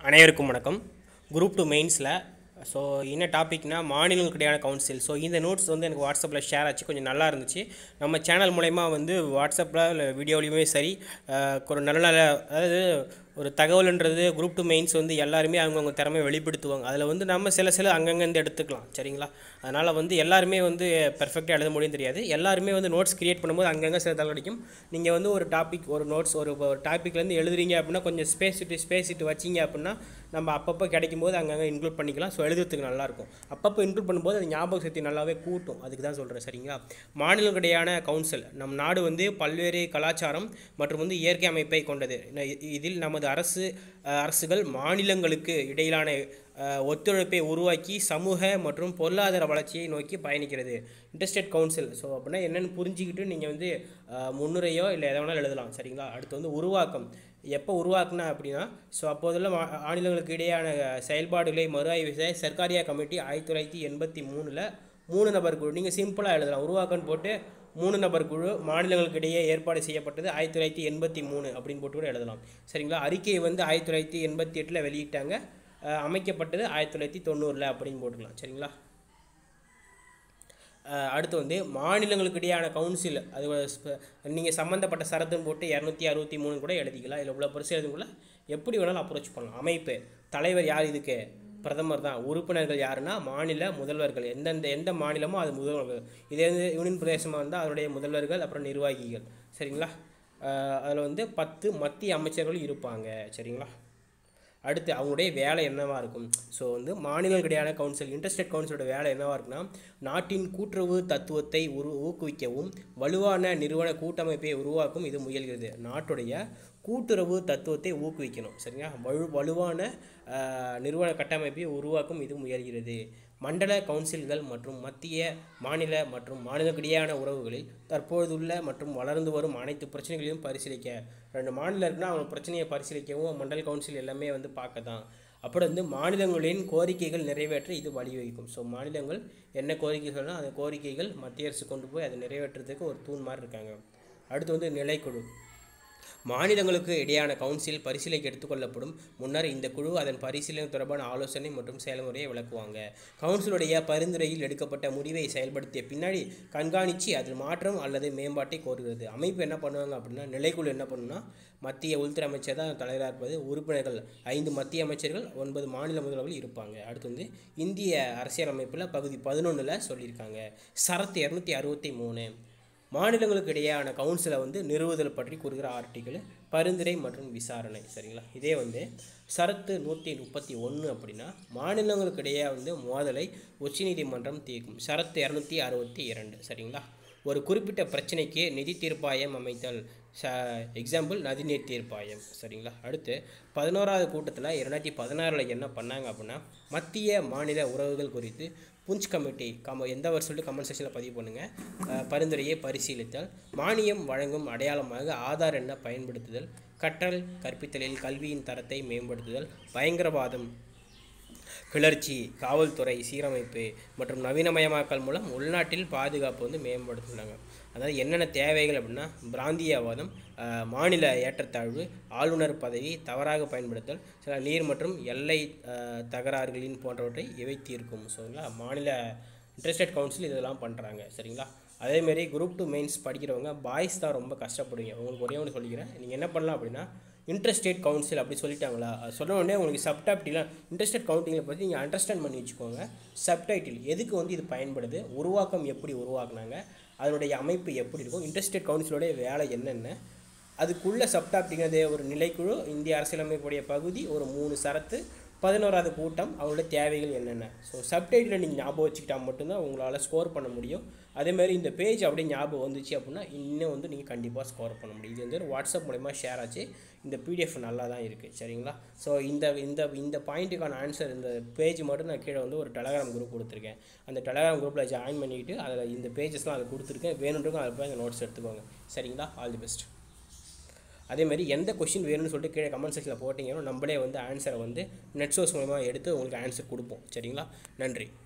அனைவருக்கும் வணக்கம் group two மெயின்ஸில் ஸோ என்ன டாபிக்னா மாநிலங்களுக்கிடையான கவுன்சில் ஸோ இந்த நோட்ஸ் வந்து எனக்கு வாட்ஸ்அப்பில் ஷேர் ஆச்சு கொஞ்சம் நல்லா இருந்துச்சு நம்ம சேனல் மூலயமா வந்து வாட்ஸ்அப்பில் இல்லை வீடியோலையுமே சரி அஹ், ஒரு நல்ல நல்ல அதாவது ஒரு தகவல்ன்றது குரூப் டூ மெயின்ஸ் வந்து எல்லாருமே அவங்கவுங்க திறமையை வெளிப்படுத்துவாங்க அதில் வந்து நம்ம சில சில அங்கங்கே இருந்து எடுத்துக்கலாம் சரிங்களா அதனால் வந்து எல்லாருமே வந்து பெர்ஃபெக்டாக எழுத முடியும் தெரியாது எல்லாருமே வந்து நோட்ஸ் கிரியேட் பண்ணும்போது அங்கங்கே சில தகவல் கிடைக்கும் நீங்கள் வந்து ஒரு டாபிக் ஒரு நோட்ஸ் ஒரு ஒரு டாப்பிக்லேருந்து எழுதுறீங்க அப்படின்னா கொஞ்சம் ஸ்பேஸ் விட்டு ஸ்பேஸ் விட்டு வச்சிங்க அப்படின்னா நம்ம அப்பப்போ கிடைக்கும் போது அங்கங்கே இன்க்ளூட் பண்ணிக்கலாம் ஸோ எழுதுறதுக்கு நல்லாயிருக்கும் அப்பப்போ இன்க்ளூட் பண்ணும்போது அது ஞாபக சக்தி நல்லாவே கூட்டும் அதுக்கு தான் சொல்கிறேன் சரிங்களா மாநிலங்களுடையான கவுன்சில் நம் நாடு வந்து பல்வேறு கலாச்சாரம் மற்றும் வந்து இயற்கை அமைப்பை கொண்டது ந- இதில் நமது அரசு அஹ், அரசுகள் மாநிலங்களுக்கு இடையிலான அஹ், ஒத்துழைப்பை உருவாக்கி சமூக மற்றும் பொருளாதார வளர்ச்சியை நோக்கி பயணிக்கிறது இன்டர்ஸ்டேட் கவுன்சில் ஸோ அப்படின்னா என்னென்னு புரிஞ்சுக்கிட்டு நீங்கள் வந்து அஹ், முன்னுரையோ இல்லை எதை வேணாலும் எழுதலாம் சரிங்களா அடுத்து வந்து உருவாக்கம் எப்போ உருவாக்குனா அப்படின்னா ஸோ அப்போதெல்லாம் மா- மாநிலங்களுக்கு இடையான செயல்பாடுகளை மறு ஆய்வு செய்ய சர்க்காரியா கமிட்டி ஆயிரத்தி தொள்ளாயிரத்தி எண்பத்தி மூணில் மூணு நபர் குழு நீங்கள் சிம்பிளாக எழுதலாம் உருவாக்கம்னு போட்டு மூணு நபர் குழு மாநிலங்களுக்கு இடையே ஏற்பாடு செய்யப்பட்டது ஆயிரத்தி தொள்ளாயிரத்தி எண்பத்தி மூணு அப்படின்னு போட்டு கூட எழுதலாம் சரிங்களா அறிக்கையை வந்து ஆயிரத்தி தொள்ளாயிரத்தி எண்பத்தி எட்டில் வெளியிட்டாங்க அஹ் அமைக்கப்பட்டது ஆயிரத்தி தொள்ளாயிரத்தி தொண்ணூறில் அப்படின்னு போட்டுக்கலாம் சரிங்களா அஹ் அடுத்து வந்து மாநிலங்களுக்கு இடையான கவுன்சில் அது நீங்கள் சம்மந்தப்பட்ட சரத்துன்னு போட்டு இரநூத்தி அறுபத்தி மூணு கூட எழுதிக்கலாம் இல்லை இவ்வளோ பெருசு எழுதுக்குள்ள எப்படி வேணாலும் அப்ரோச் பண்ணலாம் அமைப்பு தலைவர் யார் இதுக்கு பிரதமர் தான் உறுப்பினர்கள் யாருன்னா மாநில முதல்வர்கள் எந்தெந்த எந்த மாநிலமோ அது முதல்வர்கள் இதே வந்து யூனியன் பிரதேசமாக இருந்தால் அதனுடைய முதல்வர்கள் அப்புறம் நிர்வாகிகள் சரிங்களா அதில் வந்து பத்து மத்திய அமைச்சர்கள் இருப்பாங்க சரிங்களா அடுத்து அவங்களுடைய வேலை என்னவா இருக்கும் ஸோ வந்து மாநிலங்களுடையான கவுன்சில் இன்டர்ஸ்டேட் கவுன்சிலோட வேலை என்னவா இருக்குன்னா நாட்டின் கூட்டுறவு தத்துவத்தை உரு ஊக்குவிக்கவும் வலுவான நிறுவன கூட்டமைப்பை உருவாக்கும் இது முயல்கிறது நாட்டுடைய கூட்டுறவு தத்துவத்தை ஊக்குவிக்கணும் சரிங்களா வலு வலுவான ஆஹ், நிறுவன கட்டமைப்பை உருவாக்கும் இது முயல்கிறது மண்டல கவுன்சில்கள் மற்றும் மத்திய மாநில மற்றும் மாநிலக்கிடையான உறவுகளில் தற்போதுள்ள மற்றும் வளர்ந்து வரும் அனைத்து பிரச்சனைகளையும் பரிசீலிக்க ரெண்டு மாநிலம் இருக்குன்னா அவங்க பிரச்சனையை பரிசீலிக்கவும் மண்டல் கவுன்சில் எல்லாமே வந்து பார்க்க தான் அப்புறம் வந்து மாநிலங்களின் கோரிக்கைகள் நிறைவேற்ற இது வழிவகுக்கும் ஸோ மாநிலங்கள் என்ன கோரிக்கை சொன்னால் அந்த கோரிக்கைகள் மத்திய அரசு கொண்டு போய் அதை நிறைவேற்றுறதுக்கு ஒரு தூண் மாதிரி இருக்காங்க அடுத்து வந்து நிலைக்குழு மாநிலங்களுக்கு இடையான கவுன்சில் பரிசீலனைக்கு எடுத்துக்கொள்ளப்படும் முன்னர் இந்த குழு அதன் பரிசீலனை தொடர்பான ஆலோசனை மற்றும் செயல்முறையை விளக்குவாங்க கவுன்சிலுடைய பரிந்துரையில் எடுக்கப்பட்ட முடிவை செயல்படுத்திய பின்னாடி கண்காணித்து அதில் மாற்றம் அல்லது மேம்பாட்டை கோருகிறது அமைப்பு என்ன பண்ணுவாங்க அப்படின்னா நிலைக்குழு என்ன பண்ணுன்னா மத்திய உள்துறை அமைச்சர் தான் தலைவராக இருப்பது உறுப்பினர்கள் ஐந்து மத்திய அமைச்சர்கள் ஒன்பது மாநில முதல்வர்கள் இருப்பாங்க அடுத்து வந்து இந்திய அரசியலமைப்பில் பகுதி பதினொன்றில் சொல்லியிருக்காங்க சரத்து இரநூத்தி அறுபத்தி மூணு மாநிலங்களுக்கு இடையேயான கவுன்சிலை வந்து நிறுவுதல் பற்றி கூறுகிற ஆர்டிக்கிள் பரிந்துரை மற்றும் விசாரணை சரிங்களா இதே வந்து சரத்து நூற்றி முப்பத்தி ஒன்று அப்படின்னா மாநிலங்களுக்கு இடையே வந்து மோதலை உச்சநீதிமன்றம் தீர்க்கும் சரத்து இரநூத்தி அறுபத்தி இரண்டு சரிங்களா ஒரு குறிப்பிட்ட பிரச்சனைக்கு நிதி தீர்ப்பாயம் அமைத்தல் ச எக்ஸாம்பிள் நதிநீர் தீர்ப்பாயம் சரிங்களா அடுத்து பதினோராவது கூட்டத்தில் இரண்டாயிரத்தி பதினாறில் என்ன பண்ணாங்க அப்படின்னா மத்திய மாநில உறவுகள் குறித்து புஞ்ச் கமிட்டி கம எந்த ஒரு சொல்லிட்டு கமெண்ட் செக்ஷனில் பதிவு பண்ணுங்கள் அஹ், பரிந்துரையை பரிசீலித்தல் மானியம் வழங்கும் அடையாளமாக ஆதார் எண்ணை பயன்படுத்துதல் கற்றல் கற்பித்தலில் கல்வியின் தரத்தை மேம்படுத்துதல் பயங்கரவாதம் கிளர்ச்சி காவல்துறை சீரமைப்பு மற்றும் நவீனமயமாக்கல் மூலம் உள்நாட்டில் பாதுகாப்பு வந்து மேம்படுத்துனாங்க அதாவது என்னென்ன தேவைகள் அப்படின்னா பிராந்தியவாதம் ஆஹ், மாநில ஏற்றத்தாழ்வு ஆளுநர் பதவி தவறாக பயன்படுத்தல் சில நீர் மற்றும் எல்லை ஆஹ், தகராறுகளின் போன்றவற்றை இவை தீர்க்கும் சரிங்களா மாநில இன்டர்ஸ்டேட் கவுன்சில் இதெல்லாம் பண்ணுறாங்க சரிங்களா அதேமாரி குரூப் டூ மெயின்ஸ் படிக்கிறவங்க பாய்ஸ் தான் ரொம்ப கஷ்டப்படுவீங்க உங்களுக்கு ஒரே ஒன்று சொல்லிக்கிறேன் நீங்கள் என்ன பண்ணலாம் அப்படின்னா இன்ட்ரெஸ்டேட் கவுன்சில் அப்படி சொல்லிட்டாங்களா அது சொன்ன உடனே உங்களுக்கு சப்டாப்டிலாம் இன்ட்ரெஸ்டட் கவுண்டிங்கில் பற்றி நீங்கள் அண்டர்ஸ்டாண்ட் பண்ணி வச்சுக்கோங்க சப்டைட்டில் எதுக்கு வந்து இது பயன்படுது உருவாக்கம் எப்படி உருவாக்குனாங்க அதனுடைய அமைப்பு எப்படி இருக்கும் இன்ட்ரெஸ்டட் கவுன்சிலோடைய வேலை என்னென்ன அதுக்குள்ள சப்டாப்டிங் அதே ஒரு நிலைக்குழு இந்திய அரசியலமைப்புடைய பகுதி ஒரு மூணு சரத்து பதினோராவது கூட்டம் அவங்களோட தேவைகள் என்னென்ன ஸோ சப்டைட்டில் நீங்கள் ஞாபகம் வச்சுக்கிட்டா மட்டும்தான் உங்களால் ஸ்கோர் பண்ண முடியும் அதேமாதிரி இந்த பேஜ் அப்படியே ஞாபகம் வந்துச்சு அப்படின்னா இன்னும் வந்து நீங்கள் கண்டிப்பாக ஸ்கோர் பண்ண முடியும் இது வந்து ஒரு வாட்ஸ்அப் மூலமா ஷேர் ஆச்சு இந்த பிடிஎஃப் நல்லா தான் இருக்குது சரிங்களா ஸோ இந்த இந்த இந்த பாயிண்ட்டுக்கான ஆன்சர் இந்த பேஜ் மட்டும் நான் கீழே வந்து ஒரு டெலகிராம் குரூப் கொடுத்துருக்கேன் அந்த டெலகிராம் குரூப்பில் ஜாயின் பண்ணிக்கிட்டு அதில் இந்த பேஜஸ்லாம் அதில் கொடுத்துருக்கேன் வேணுன்றவங்க அதில் போய் அந்த நோட்ஸ் எடுத்துக்கோங்க சரிங்களா ஆல் தி பெஸ்ட் அதேமாதிரி எந்த கொஷின் வேணும்னு சொல்லிட்டு கீழே கமெண்ட் செக்ஷனில் போட்டிங்கன்னா நம்மளே வந்து ஆன்சரை வந்து நெட் சோர்ஸ் மூலமாக எடுத்து உங்களுக்கு ஆன்சர் கொடுப்போம் சரிங்களா நன்றி